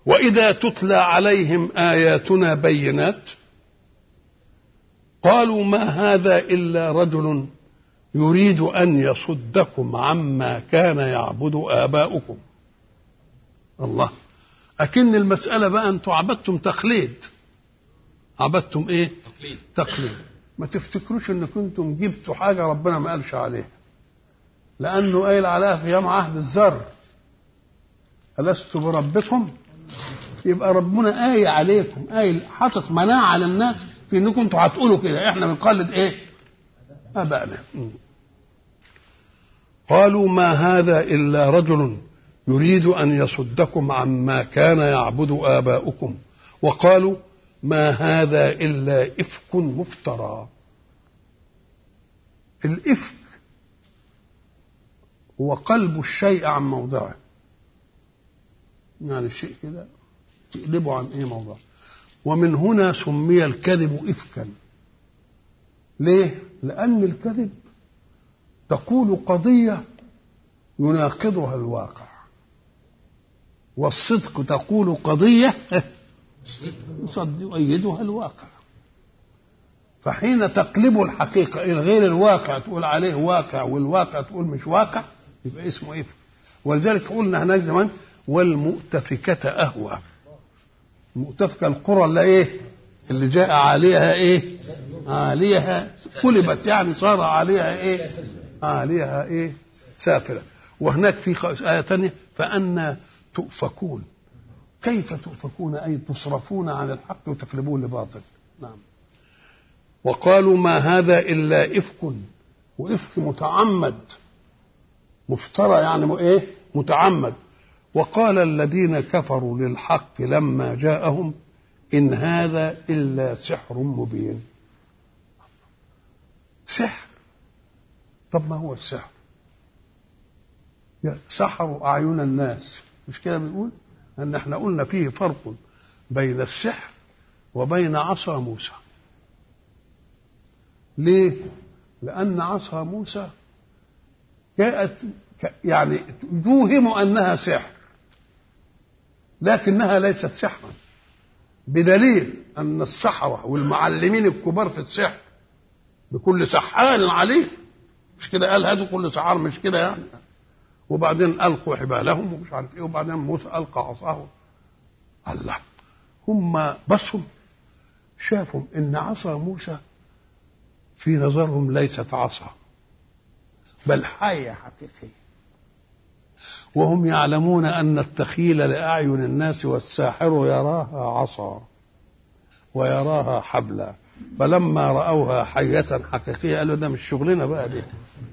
واذا تتلى عليهم اياتنا بينات قالوا ما هذا الا رجل يريد ان يصدكم عما كان يعبد اباؤكم الله اكن المساله بقى انتم عبدتم تقليد عبدتم ايه تقليد تقليد ما تفتكروش ان كنتم جبتوا حاجه ربنا ما قالش عليها لانه قايل عليها في يوم عهد الذر ألست بربكم يبقى ربنا آية عليكم آية حاطط مناعة للناس في انكم انتوا هتقولوا كده احنا بنقلد ايه؟ ابائنا قالوا ما هذا الا رجل يريد ان يصدكم عما كان يعبد اباؤكم وقالوا ما هذا الا افك مفترى الافك هو قلب الشيء عن موضعه يعني الشيء كده تقلبه عن ايه موضعه ومن هنا سمي الكذب افكا ليه لان الكذب تقول قضيه يناقضها الواقع والصدق تقول قضيه يصدق يؤيدها الواقع فحين تقلب الحقيقه الى غير الواقع تقول عليه واقع والواقع تقول مش واقع يبقى اسمه افك ولذلك قلنا هناك زمان والمؤتفكة أهوى مؤتفكة القرى اللي ايه اللي جاء عليها ايه عليها قلبت يعني صار عليها ايه عليها ايه سافلة وهناك في آية ثانية فأنا تؤفكون كيف تؤفكون أي تصرفون عن الحق وتقلبون لباطل نعم وقالوا ما هذا إلا إفك وإفك متعمد مفترى يعني ايه متعمد وقال الذين كفروا للحق لما جاءهم إن هذا إلا سحر مبين سحر طب ما هو السحر سحروا أعين الناس مش كده بنقول أن احنا قلنا فيه فرق بين السحر وبين عصا موسى ليه لأن عصا موسى جاءت يعني توهم أنها سحر لكنها ليست سحرا بدليل ان السحره والمعلمين الكبار في السحر بكل سحار عليه مش كده قال هاتوا كل سحار مش كده يعني وبعدين القوا حبالهم ومش عارف ايه وبعدين موسى القى عصاه الله هم بصوا شافوا ان عصا موسى في نظرهم ليست عصا بل حيه حقيقيه وهم يعلمون أن التخيل لأعين الناس والساحر يراها عصا ويراها حبلا فلما رأوها حية حقيقية قالوا ده مش شغلنا بقى دي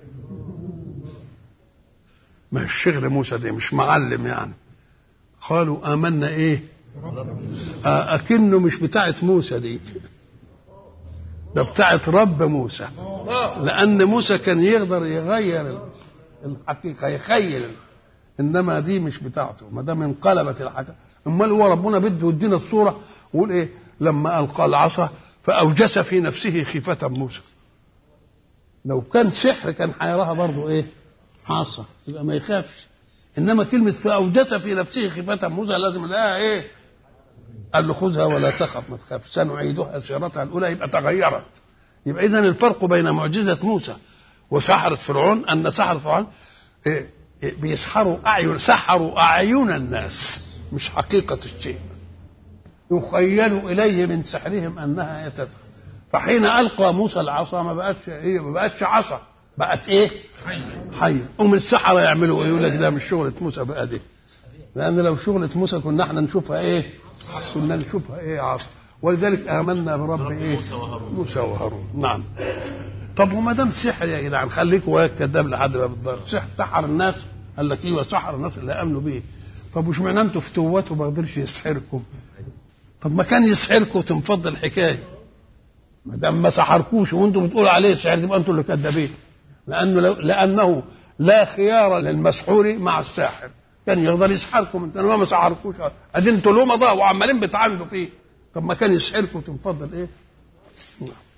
مش شغل موسى دي مش معلم يعني قالوا آمنا إيه آه أكنه مش بتاعت موسى دي ده بتاعت رب موسى لأن موسى كان يقدر يغير الحقيقة يخيل انما دي مش بتاعته ما دام انقلبت الحاجه امال هو ربنا بده يدينا الصوره ويقول ايه لما القى العصا فاوجس في نفسه خيفه موسى لو كان سحر كان هيراها برضه ايه عصا يبقى ما يخافش انما كلمه فاوجس في نفسه خيفه موسى لازم لها ايه قال له خذها ولا تخف ما تخاف سنعيدها سيرتها الاولى يبقى تغيرت يبقى اذا الفرق بين معجزه موسى وسحرة فرعون ان سحرة فرعون إيه بيسحروا أعين سحروا أعين الناس مش حقيقة الشيء يخيل إليه من سحرهم أنها يتسخر فحين ألقى موسى العصا ما بقتش إيه ما بقتش عصا بقت إيه؟ حية أم السحرة يعملوا إيه؟ يقول لك ده مش شغلة موسى بقى دي لأن لو شغلة موسى كنا احنا نشوفها إيه؟ كنا نشوفها إيه عصا ولذلك آمنا برب إيه؟ موسى وهارون نعم طب وما دام سحر يا جدعان خليكوا وياك كذاب لحد ما بالضبط سحر سحر الناس قال لك ايوه سحر الناس اللي امنوا بيه طب وش معنى انتوا فتوات وما قدرش يسحركم طب ما كان يسحركم وتنفض الحكايه ما دام ما سحركوش وانتم بتقولوا عليه سحر يبقى انتوا اللي كذابين لانه لو لانه لا خيار للمسحور مع الساحر كان يقدر يسحركم انت ما سحركوش ادي انتوا له مضى وعمالين بتعاندوا فيه طب ما كان يسحركم وتنفض الايه؟ نعم